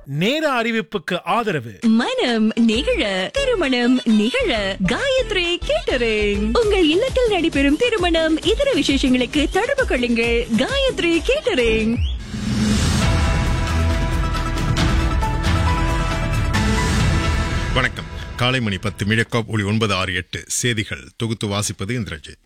நேர அறிவிப்புக்கு ஆதரவு மனம் நிகழ திருமணம் நிகழ காயத்ரி கேட்டரிங் உங்கள் இல்லத்தில் நடைபெறும் திருமணம் இதர விசேஷங்களுக்கு தொடர்பு கொள்ளுங்கள் காயத்ரி கேட்டரிங் வணக்கம் காலை மணி பத்து மிழக்காப் ஒளி ஒன்பது ஆறு எட்டு செய்திகள் தொகுத்து வாசிப்பது இந்திரஜித்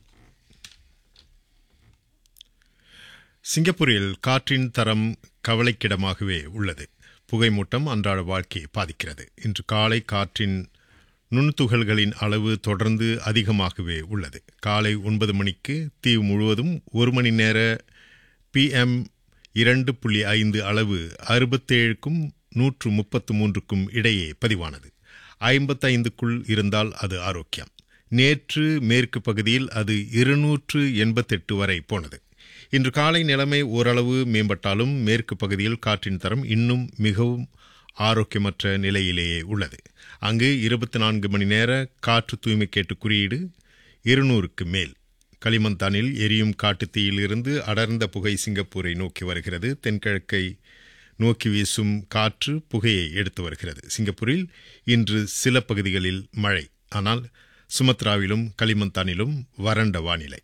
சிங்கப்பூரில் காற்றின் தரம் கவலைக்கிடமாகவே உள்ளது புகைமூட்டம் அன்றாட வாழ்க்கையை பாதிக்கிறது இன்று காலை காற்றின் நுண்துகள்களின் அளவு தொடர்ந்து அதிகமாகவே உள்ளது காலை ஒன்பது மணிக்கு தீவு முழுவதும் ஒரு மணி நேர பிஎம் இரண்டு புள்ளி ஐந்து அளவு அறுபத்தேழுக்கும் நூற்று முப்பத்து மூன்றுக்கும் இடையே பதிவானது ஐம்பத்தைந்துக்குள் இருந்தால் அது ஆரோக்கியம் நேற்று மேற்கு பகுதியில் அது இருநூற்று எண்பத்தெட்டு வரை போனது இன்று காலை நிலைமை ஓரளவு மேம்பட்டாலும் மேற்கு பகுதியில் காற்றின் தரம் இன்னும் மிகவும் ஆரோக்கியமற்ற நிலையிலேயே உள்ளது அங்கு இருபத்தி நான்கு மணி நேர காற்று தூய்மை கேட்டு குறியீடு இருநூறுக்கு மேல் களிமந்தானில் எரியும் காட்டுத்தீயிலிருந்து அடர்ந்த புகை சிங்கப்பூரை நோக்கி வருகிறது தென்கிழக்கை நோக்கி வீசும் காற்று புகையை எடுத்து வருகிறது சிங்கப்பூரில் இன்று சில பகுதிகளில் மழை ஆனால் சுமத்ராவிலும் களிமந்தானிலும் வறண்ட வானிலை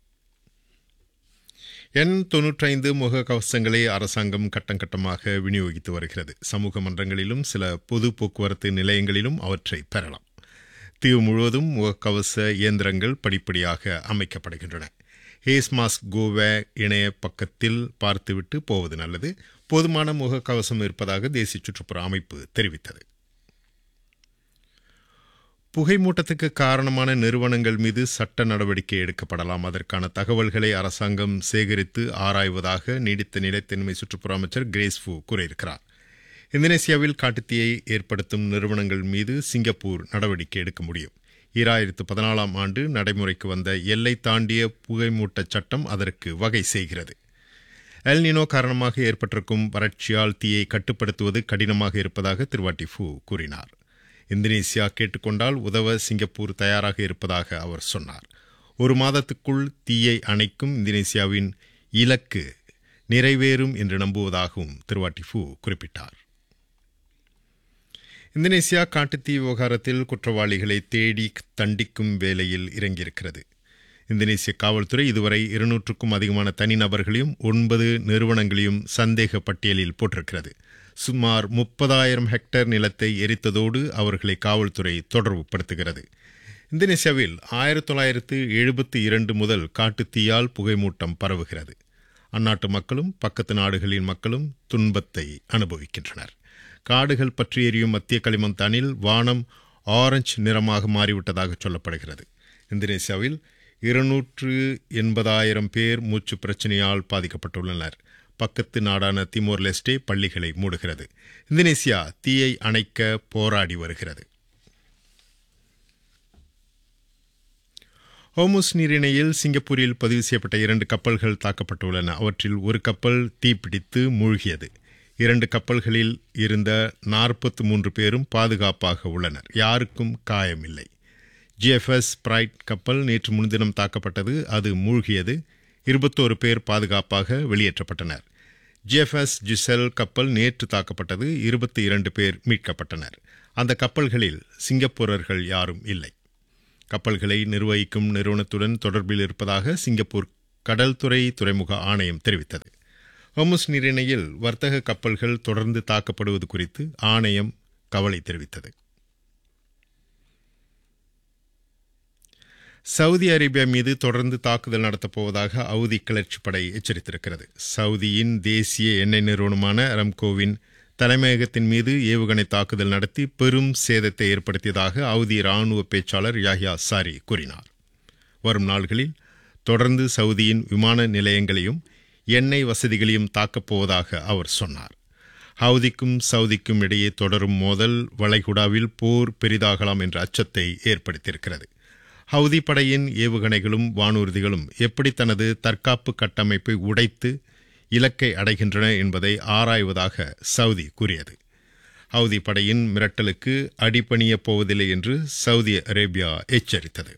எண் தொன்னூற்றைந்து முக கவசங்களை அரசாங்கம் கட்டம் கட்டமாக விநியோகித்து வருகிறது சமூக மன்றங்களிலும் சில பொது போக்குவரத்து நிலையங்களிலும் அவற்றை பெறலாம் தீவு முழுவதும் முகக்கவச இயந்திரங்கள் படிப்படியாக அமைக்கப்படுகின்றன ஹேஸ் மாஸ்க் கோவே இணைய பக்கத்தில் பார்த்துவிட்டு போவது நல்லது போதுமான முகக்கவசம் இருப்பதாக தேசிய சுற்றுப்புற அமைப்பு தெரிவித்தது புகைமூட்டத்துக்கு காரணமான நிறுவனங்கள் மீது சட்ட நடவடிக்கை எடுக்கப்படலாம் அதற்கான தகவல்களை அரசாங்கம் சேகரித்து ஆராய்வதாக நீடித்த நிலைத்தன்மை சுற்றுப்புற அமைச்சர் கிரேஸ்ஃபு கூறியிருக்கிறார் இந்தோனேசியாவில் காட்டுத்தீயை ஏற்படுத்தும் நிறுவனங்கள் மீது சிங்கப்பூர் நடவடிக்கை எடுக்க முடியும் ஈராயிரத்து பதினாலாம் ஆண்டு நடைமுறைக்கு வந்த எல்லை தாண்டிய புகைமூட்ட சட்டம் அதற்கு வகை செய்கிறது எல்னினோ காரணமாக ஏற்பட்டிருக்கும் வறட்சியால் தீயை கட்டுப்படுத்துவது கடினமாக இருப்பதாக திருவாட்டி ஃபு கூறினார் இந்தோனேசியா கேட்டுக்கொண்டால் உதவ சிங்கப்பூர் தயாராக இருப்பதாக அவர் சொன்னார் ஒரு மாதத்துக்குள் தீயை அணைக்கும் இந்தோனேசியாவின் இலக்கு நிறைவேறும் என்று நம்புவதாகவும் திருவாட்டி ஃபு குறிப்பிட்டார் இந்தோனேசியா காட்டுத்தீ விவகாரத்தில் குற்றவாளிகளை தேடி தண்டிக்கும் வேலையில் இறங்கியிருக்கிறது இந்தோனேசிய காவல்துறை இதுவரை இருநூற்றுக்கும் அதிகமான தனிநபர்களையும் ஒன்பது நிறுவனங்களையும் சந்தேக பட்டியலில் போட்டிருக்கிறது சுமார் முப்பதாயிரம் ஹெக்டேர் நிலத்தை எரித்ததோடு அவர்களை காவல்துறை தொடர்புபடுத்துகிறது இந்தோனேசியாவில் ஆயிரத்தி தொள்ளாயிரத்து எழுபத்தி இரண்டு முதல் காட்டுத்தீயால் புகைமூட்டம் பரவுகிறது அந்நாட்டு மக்களும் பக்கத்து நாடுகளின் மக்களும் துன்பத்தை அனுபவிக்கின்றனர் காடுகள் பற்றி எரியும் மத்திய களிமந்தானில் வானம் ஆரஞ்சு நிறமாக மாறிவிட்டதாக சொல்லப்படுகிறது இந்தோனேசியாவில் இருநூற்று எண்பதாயிரம் பேர் மூச்சு பிரச்சனையால் பாதிக்கப்பட்டுள்ளனர் பக்கத்து நாடான திமோர் லெஸ்டே பள்ளிகளை மூடுகிறது இந்தோனேசியா தீயை அணைக்க போராடி வருகிறது ஹோமுஸ் நீரிணையில் சிங்கப்பூரில் பதிவு செய்யப்பட்ட இரண்டு கப்பல்கள் தாக்கப்பட்டுள்ளன அவற்றில் ஒரு கப்பல் தீப்பிடித்து மூழ்கியது இரண்டு கப்பல்களில் இருந்த நாற்பத்தி மூன்று பேரும் பாதுகாப்பாக உள்ளனர் யாருக்கும் காயமில்லை ஜிஎஃப்எஸ் பிரைட் கப்பல் நேற்று முன்தினம் தாக்கப்பட்டது அது மூழ்கியது இருபத்தோரு பேர் பாதுகாப்பாக வெளியேற்றப்பட்டனர் ஜிஎஃப்எஸ் ஜிசெல் கப்பல் நேற்று தாக்கப்பட்டது இருபத்தி இரண்டு பேர் மீட்கப்பட்டனர் அந்த கப்பல்களில் சிங்கப்பூரர்கள் யாரும் இல்லை கப்பல்களை நிர்வகிக்கும் நிறுவனத்துடன் தொடர்பில் இருப்பதாக சிங்கப்பூர் கடல்துறை துறைமுக ஆணையம் தெரிவித்தது ஹோமுஸ் நீரிணையில் வர்த்தக கப்பல்கள் தொடர்ந்து தாக்கப்படுவது குறித்து ஆணையம் கவலை தெரிவித்தது சவுதி அரேபியா மீது தொடர்ந்து தாக்குதல் நடத்தப் போவதாக அவுதி கிளர்ச்சி படை எச்சரித்திருக்கிறது சவுதியின் தேசிய எண்ணெய் நிறுவனமான அரம்கோவின் தலைமையகத்தின் மீது ஏவுகணை தாக்குதல் நடத்தி பெரும் சேதத்தை ஏற்படுத்தியதாக அவுதி ராணுவ பேச்சாளர் யாஹியா சாரி கூறினார் வரும் நாள்களில் தொடர்ந்து சவுதியின் விமான நிலையங்களையும் எண்ணெய் வசதிகளையும் தாக்கப் போவதாக அவர் சொன்னார் ஹவுதிக்கும் சவுதிக்கும் இடையே தொடரும் மோதல் வளைகுடாவில் போர் பெரிதாகலாம் என்ற அச்சத்தை ஏற்படுத்தியிருக்கிறது ஹவுதி படையின் ஏவுகணைகளும் வானூர்திகளும் எப்படி தனது தற்காப்பு கட்டமைப்பை உடைத்து இலக்கை அடைகின்றன என்பதை ஆராய்வதாக சவுதி கூறியது ஹவுதி படையின் மிரட்டலுக்கு அடிபணியப் போவதில்லை என்று சவுதி அரேபியா எச்சரித்தது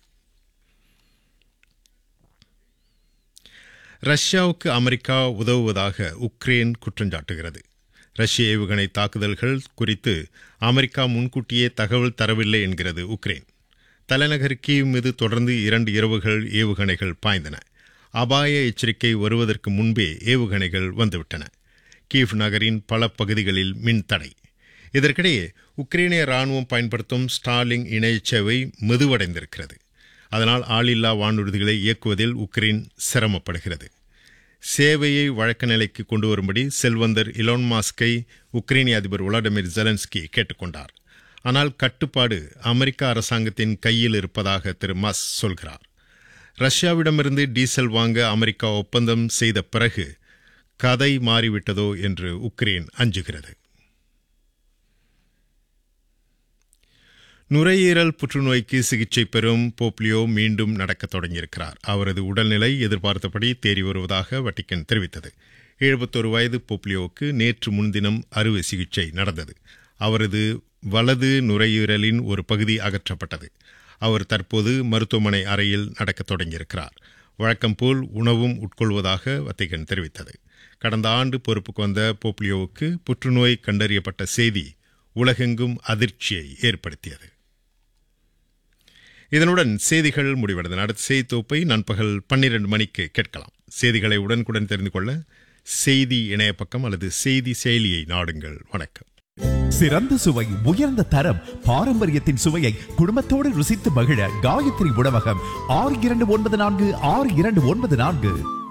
ரஷ்யாவுக்கு அமெரிக்கா உதவுவதாக உக்ரைன் குற்றஞ்சாட்டுகிறது ரஷ்ய ஏவுகணை தாக்குதல்கள் குறித்து அமெரிக்கா முன்கூட்டியே தகவல் தரவில்லை என்கிறது உக்ரைன் தலைநகர் கீவ் மீது தொடர்ந்து இரண்டு இரவுகள் ஏவுகணைகள் பாய்ந்தன அபாய எச்சரிக்கை வருவதற்கு முன்பே ஏவுகணைகள் வந்துவிட்டன கீவ் நகரின் பல பகுதிகளில் மின் தடை இதற்கிடையே உக்ரைனிய ராணுவம் பயன்படுத்தும் ஸ்டார்லிங் இணையச்சேவை மெதுவடைந்திருக்கிறது அதனால் ஆளில்லா வானூர்திகளை இயக்குவதில் உக்ரைன் சிரமப்படுகிறது சேவையை வழக்க நிலைக்கு கொண்டு வரும்படி செல்வந்தர் இலோன் மாஸ்கை உக்ரைனிய அதிபர் விளாடிமிர் ஜெலன்ஸ்கி கேட்டுக்கொண்டார் ஆனால் கட்டுப்பாடு அமெரிக்க அரசாங்கத்தின் கையில் இருப்பதாக திரு மஸ் சொல்கிறார் ரஷ்யாவிடமிருந்து டீசல் வாங்க அமெரிக்கா ஒப்பந்தம் செய்த பிறகு கதை மாறிவிட்டதோ என்று உக்ரைன் அஞ்சுகிறது நுரையீரல் புற்றுநோய்க்கு சிகிச்சை பெறும் போப்லியோ மீண்டும் நடக்கத் தொடங்கியிருக்கிறார் அவரது உடல்நிலை எதிர்பார்த்தபடி தேறி வருவதாக வட்டிக்கன் தெரிவித்தது எழுபத்தொரு வயது போப்லியோவுக்கு நேற்று முன்தினம் அறுவை சிகிச்சை நடந்தது அவரது வலது நுரையீரலின் ஒரு பகுதி அகற்றப்பட்டது அவர் தற்போது மருத்துவமனை அறையில் நடக்கத் தொடங்கியிருக்கிறார் வழக்கம் போல் உணவும் உட்கொள்வதாக வத்திகன் தெரிவித்தது கடந்த ஆண்டு பொறுப்புக்கு வந்த போப்லியோவுக்கு புற்றுநோய் கண்டறியப்பட்ட செய்தி உலகெங்கும் அதிர்ச்சியை ஏற்படுத்தியது இதனுடன் செய்திகள் முடிவடைந்தன அடுத்த செய்தி தொகுப்பை நண்பகல் பன்னிரண்டு மணிக்கு கேட்கலாம் செய்திகளை உடனுக்குடன் தெரிந்து கொள்ள செய்தி இணைய பக்கம் அல்லது செய்தி செயலியை நாடுங்கள் வணக்கம் சிறந்த சுவை உயர்ந்த தரம் பாரம்பரியத்தின் சுவையை குடும்பத்தோடு ருசித்து மகிழ காயத்ரி உணவகம் ஆறு இரண்டு ஒன்பது நான்கு ஆறு இரண்டு ஒன்பது நான்கு